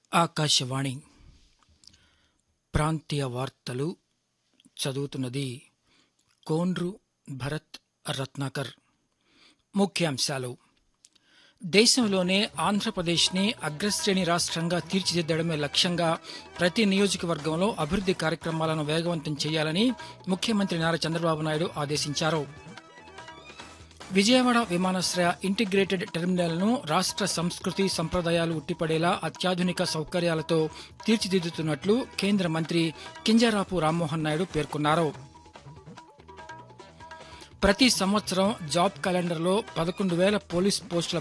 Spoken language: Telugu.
ఆకాశవాణి ప్రాంతీయ వార్తలు చదువుతున్నది కోండ్రు భరత్ రత్నాకర్ ముఖ్యాంశాలు దేశంలోనే ఆంధ్రప్రదేశ్ని అగ్రశ్రేణి రాష్ట్రంగా తీర్చిదిద్దడమే లక్ష్యంగా ప్రతి నియోజకవర్గంలో అభివృద్ది కార్యక్రమాలను వేగవంతం చేయాలని ముఖ్యమంత్రి నారా చంద్రబాబు నాయుడు ఆదేశించారు విజయవాడ విమానాశ్రయ ఇంటిగ్రేటెడ్ టెర్మినల్ను రాష్ట్ర సంస్కృతి సంప్రదాయాలు ఉట్టిపడేలా అత్యాధునిక సౌకర్యాలతో తీర్చిదిద్దుతున్నట్లు కేంద్ర మంత్రి కింజరాపు రామ్మోహన్ నాయుడు పేర్కొన్నారు ప్రతి సంవత్సరం జాబ్ క్యాలెండర్లో పదకొండు వేల పోలీస్ పోస్టుల